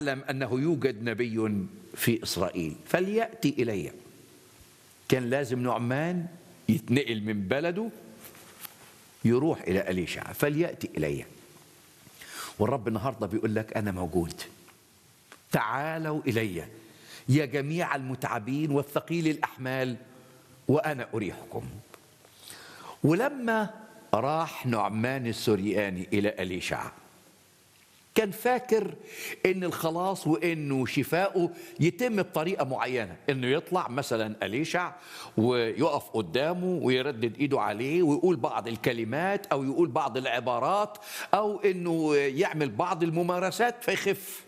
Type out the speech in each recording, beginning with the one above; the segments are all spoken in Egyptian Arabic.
أعلم أنه يوجد نبي في إسرائيل فليأتي إلي كان لازم نعمان يتنقل من بلده يروح إلى أليشع فليأتي إلي والرب النهاردة بيقول لك أنا موجود تعالوا إلي يا جميع المتعبين والثقيل الأحمال وأنا أريحكم ولما راح نعمان السرياني إلى أليشع كان فاكر ان الخلاص وانه شفاؤه يتم بطريقه معينه انه يطلع مثلا اليشع ويقف قدامه ويردد ايده عليه ويقول بعض الكلمات او يقول بعض العبارات او انه يعمل بعض الممارسات فيخف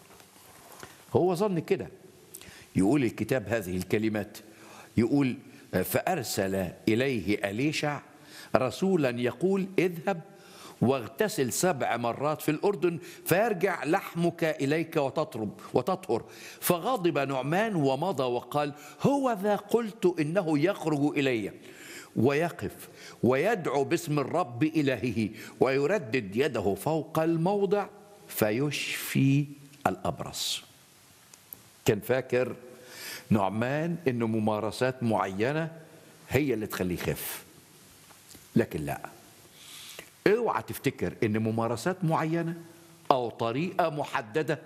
هو ظن كده يقول الكتاب هذه الكلمات يقول فارسل اليه اليشع رسولا يقول اذهب واغتسل سبع مرات في الأردن فيرجع لحمك إليك وتطرب وتطهر فغضب نعمان ومضى وقال هو ذا قلت إنه يخرج إلي ويقف ويدعو باسم الرب إلهه ويردد يده فوق الموضع فيشفي الأبرص كان فاكر نعمان إنه ممارسات معينة هي اللي تخليه يخف لكن لا اوعى تفتكر ان ممارسات معينه او طريقه محدده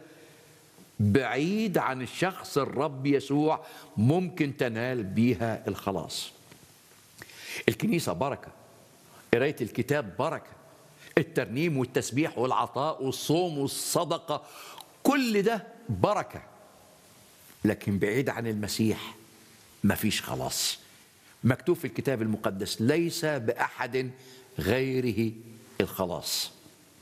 بعيد عن الشخص الرب يسوع ممكن تنال بيها الخلاص الكنيسه بركه قرايه الكتاب بركه الترنيم والتسبيح والعطاء والصوم والصدقه كل ده بركه لكن بعيد عن المسيح مفيش خلاص مكتوب في الكتاب المقدس ليس باحد غيره الخلاص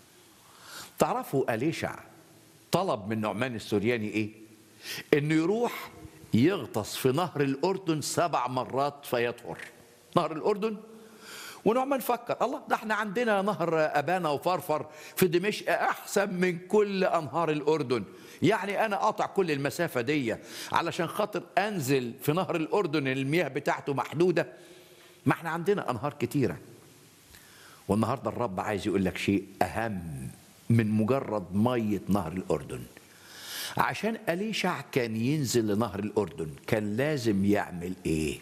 تعرفوا أليشع طلب من نعمان السورياني ايه انه يروح يغطس في نهر الاردن سبع مرات فيطهر نهر الاردن ونعمان فكر الله ده احنا عندنا نهر ابانا وفرفر في دمشق احسن من كل انهار الاردن يعني انا قاطع كل المسافه دي علشان خاطر انزل في نهر الاردن المياه بتاعته محدوده ما احنا عندنا انهار كتيره والنهارده الرب عايز يقول لك شيء اهم من مجرد ميه نهر الاردن عشان اليشع كان ينزل لنهر الاردن كان لازم يعمل ايه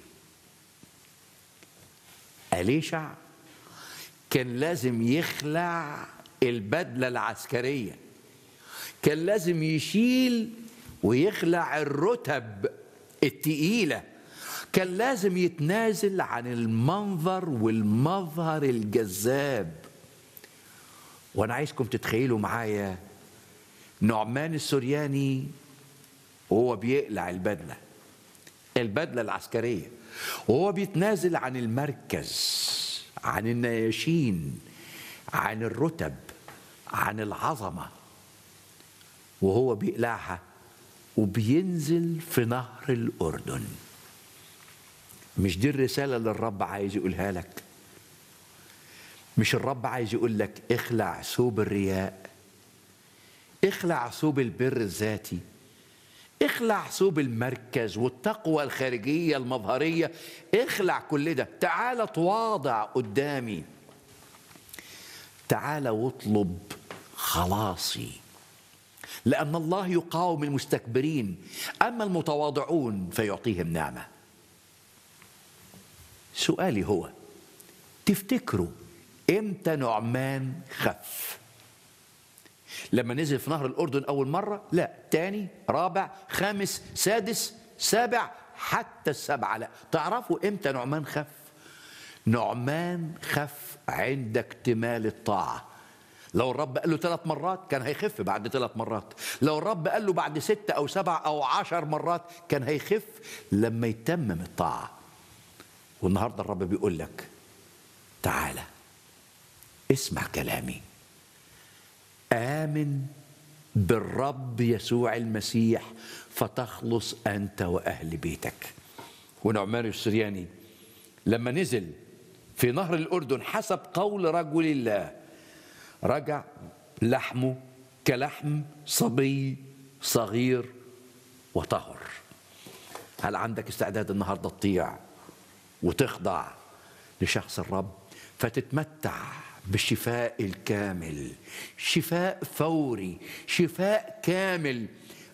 اليشع كان لازم يخلع البدله العسكريه كان لازم يشيل ويخلع الرتب التقيله كان لازم يتنازل عن المنظر والمظهر الجذاب وانا عايزكم تتخيلوا معايا نعمان السورياني وهو بيقلع البدله البدله العسكريه وهو بيتنازل عن المركز عن النياشين عن الرتب عن العظمه وهو بيقلعها وبينزل في نهر الاردن مش دي الرسالة اللي الرب عايز يقولها لك مش الرب عايز يقول لك اخلع ثوب الرياء اخلع ثوب البر الذاتي اخلع ثوب المركز والتقوى الخارجية المظهرية اخلع كل ده تعال تواضع قدامي تعال واطلب خلاصي لأن الله يقاوم المستكبرين أما المتواضعون فيعطيهم نعمه سؤالي هو تفتكروا امتى نعمان خف لما نزل في نهر الاردن اول مره لا تاني رابع خامس سادس سابع حتى السبعه لا تعرفوا امتى نعمان خف نعمان خف عند اكتمال الطاعه لو الرب قال له ثلاث مرات كان هيخف بعد ثلاث مرات لو الرب قال له بعد ستة أو سبع أو عشر مرات كان هيخف لما يتمم الطاعة والنهارده الرب بيقول لك تعالى اسمع كلامي آمن بالرب يسوع المسيح فتخلص أنت وأهل بيتك ونعمان السرياني لما نزل في نهر الأردن حسب قول رجل الله رجع لحمه كلحم صبي صغير وطهر هل عندك استعداد النهارده تطيع وتخضع لشخص الرب فتتمتع بالشفاء الكامل شفاء فوري شفاء كامل